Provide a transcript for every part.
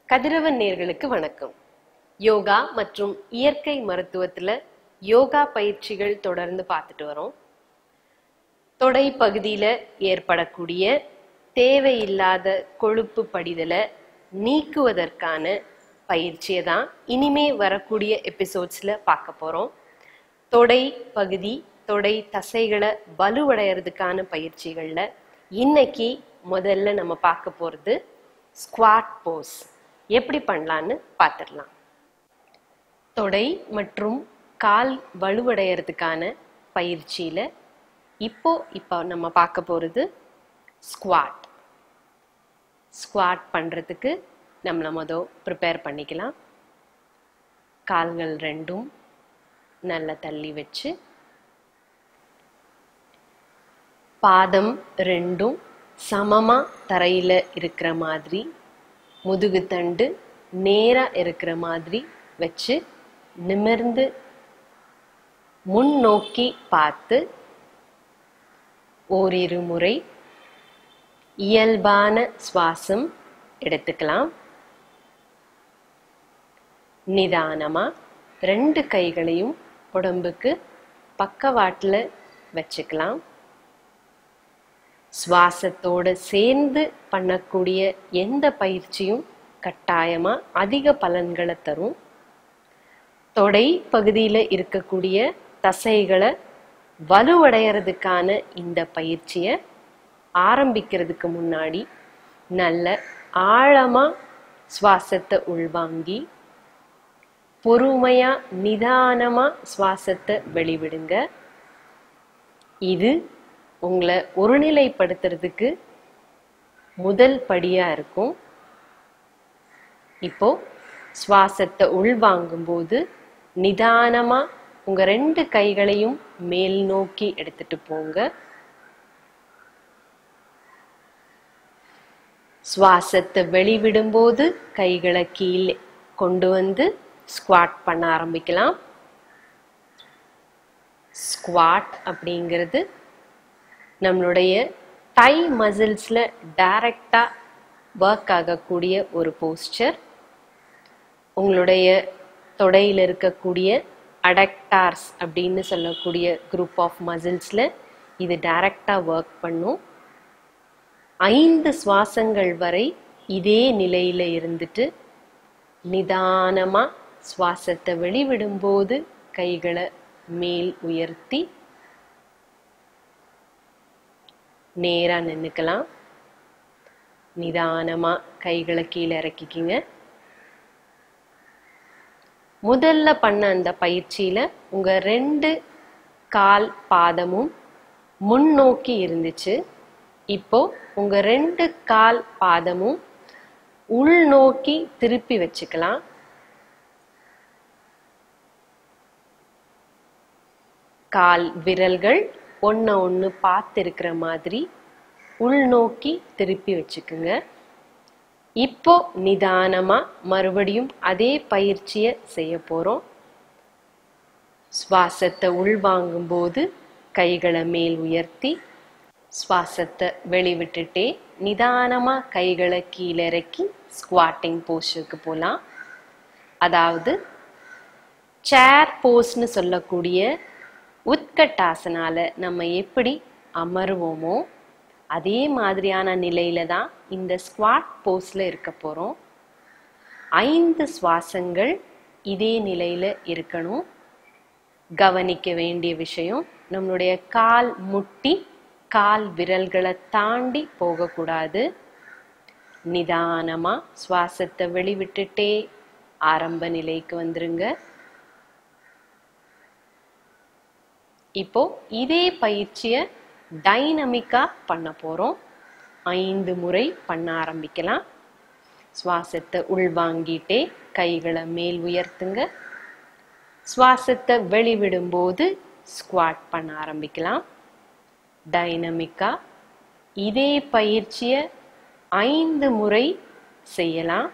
கதிரவன் நேர்களுக்கு வணக்கம் யோகா மற்றும் இயற்கை மருத்துவத்துல யோகா பயிற்சிகள் தொடர்ந்து பார்த்துட்டு வரோம் தொடை பகுதியில ஏற்படக்கூடிய தேவையில்லாத கொழுப்பு படிதலை நீக்குவதற்கான பயிற்சியை தான் இனிமே வரக்கூடிய எபிசோட்ஸ்ல பார்க்க போறோம் தொடை பகுதி தொடை தசைகளை வலுவடைகிறதுக்கான பயிற்சிகள்ல இன்னைக்கு முதல்ல நம்ம பார்க்க போறது ஸ்குவாட் போஸ் எப்படி பண்ணலான்னு பார்த்துடலாம் தொடை மற்றும் கால் வலுவடைகிறதுக்கான பயிற்சியில இப்போ இப்போ நம்ம பார்க்க போறது ஸ்குவாட் ஸ்குவாட் பண்றதுக்கு நம்மளை மொதல் ப்ரிப்பேர் பண்ணிக்கலாம் கால்கள் ரெண்டும் நல்லா தள்ளி வச்சு பாதம் ரெண்டும் சமமா தரையில இருக்கிற மாதிரி முதுகு தண்டு நேரா இருக்கிற மாதிரி வச்சு நிமிர்ந்து முன்னோக்கி பார்த்து ஓரிரு முறை இயல்பான சுவாசம் எடுத்துக்கலாம் நிதானமா ரெண்டு கைகளையும் உடம்புக்கு பக்கவாட்டில் வச்சுக்கலாம் சுவாசத்தோட சேர்ந்து பண்ணக்கூடிய எந்த பயிற்சியும் கட்டாயமா அதிக பலன்களை தரும் தொடை பகுதியில் இருக்கக்கூடிய தசைகளை வலுவடைகிறதுக்கான இந்த பயிற்சியை ஆரம்பிக்கிறதுக்கு முன்னாடி நல்ல ஆழமா சுவாசத்தை உள்வாங்கி பொறுமையா நிதானமா சுவாசத்தை வெளிவிடுங்க இது உங்களை ஒருநிலைப்படுத்துறதுக்கு முதல் படியா இருக்கும் இப்போ சுவாசத்தை உள்வாங்கும் போது நிதானமா உங்க ரெண்டு கைகளையும் மேல் நோக்கி எடுத்துட்டு போங்க சுவாசத்தை வெளிவிடும்போது கைகளை கீழே கொண்டு வந்து ஸ்குவாட் பண்ண ஆரம்பிக்கலாம் ஸ்குவாட் அப்படிங்கிறது நம்மளுடைய டை மசில்ஸில் டைரக்டாக ஒர்க் ஆகக்கூடிய ஒரு போஸ்டர் உங்களுடைய தொடையில் இருக்கக்கூடிய அடக்டார்ஸ் அப்படின்னு சொல்லக்கூடிய குரூப் ஆஃப் மசில்ஸில் இது டைரக்டாக ஒர்க் பண்ணும் ஐந்து சுவாசங்கள் வரை இதே நிலையில இருந்துட்டு நிதானமா சுவாசத்தை வெளிவிடும்போது கைகளை மேல் உயர்த்தி நேரா நின்னுக்கலாம் நிதானமா கைகளை கீழே இறக்கிக்கிங்க முதல்ல பண்ண அந்த பயிற்சியில உங்க ரெண்டு கால் பாதமும் முன்னோக்கி இருந்துச்சு இப்போ உங்க ரெண்டு கால் பாதமும் உள்நோக்கி திருப்பி வச்சுக்கலாம் கால் விரல்கள் ஒன்ன ஒன்று பார்த்து இருக்கிற மாதிரி உள்நோக்கி திருப்பி வச்சுக்குங்க இப்போ நிதானமா மறுபடியும் அதே பயிற்சியை செய்ய போறோம் சுவாசத்தை உள்வாங்கும் போது கைகளை மேல் உயர்த்தி சுவாசத்தை வெளிவிட்டுட்டே நிதானமா கைகளை கீழே இறக்கி ஸ்குவாட்டிங் போஸ்டருக்கு போகலாம் அதாவது சேர் போஸ்ட்னு சொல்லக்கூடிய உட்கட்டாசனால நம்ம எப்படி அமருவோமோ அதே மாதிரியான நிலையில தான் இந்த ஸ்குவாட் போஸ்ல இருக்க போறோம் ஐந்து சுவாசங்கள் இதே நிலையில இருக்கணும் கவனிக்க வேண்டிய விஷயம் நம்மளுடைய கால் முட்டி கால் விரல்களை தாண்டி போகக்கூடாது நிதானமா சுவாசத்தை வெளிவிட்டுட்டே ஆரம்ப நிலைக்கு வந்துருங்க இப்போ இதே பயிற்சியை டைனமிக்கா பண்ண போறோம் ஐந்து முறை பண்ண ஆரம்பிக்கலாம் சுவாசத்தை உள்வாங்கிட்டே கைகளை மேல் உயர்த்துங்க சுவாசத்தை வெளிவிடும்போது ஸ்குவாட் பண்ண ஆரம்பிக்கலாம் டைனமிக்கா இதே பயிற்சியை ஐந்து முறை செய்யலாம்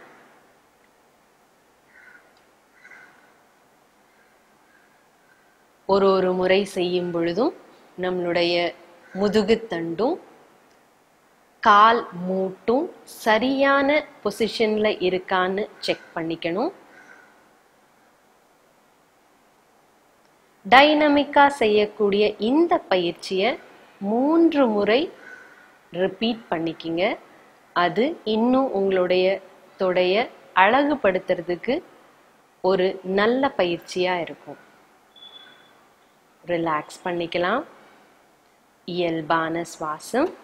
ஒரு ஒரு முறை செய்யும் பொழுதும் நம்மளுடைய முதுகுத்தண்டும் கால் மூட்டும் சரியான பொசிஷன்ல இருக்கான்னு செக் பண்ணிக்கணும் டைனமிக்கா செய்யக்கூடிய இந்த பயிற்சியை மூன்று முறை ரிப்பீட் பண்ணிக்கிங்க அது இன்னும் உங்களுடைய தொடைய அழகுபடுத்துறதுக்கு ஒரு நல்ல பயிற்சியா இருக்கும் ரிலாக்ஸ் பண்ணிக்கலாம் இயல்பான சுவாசம்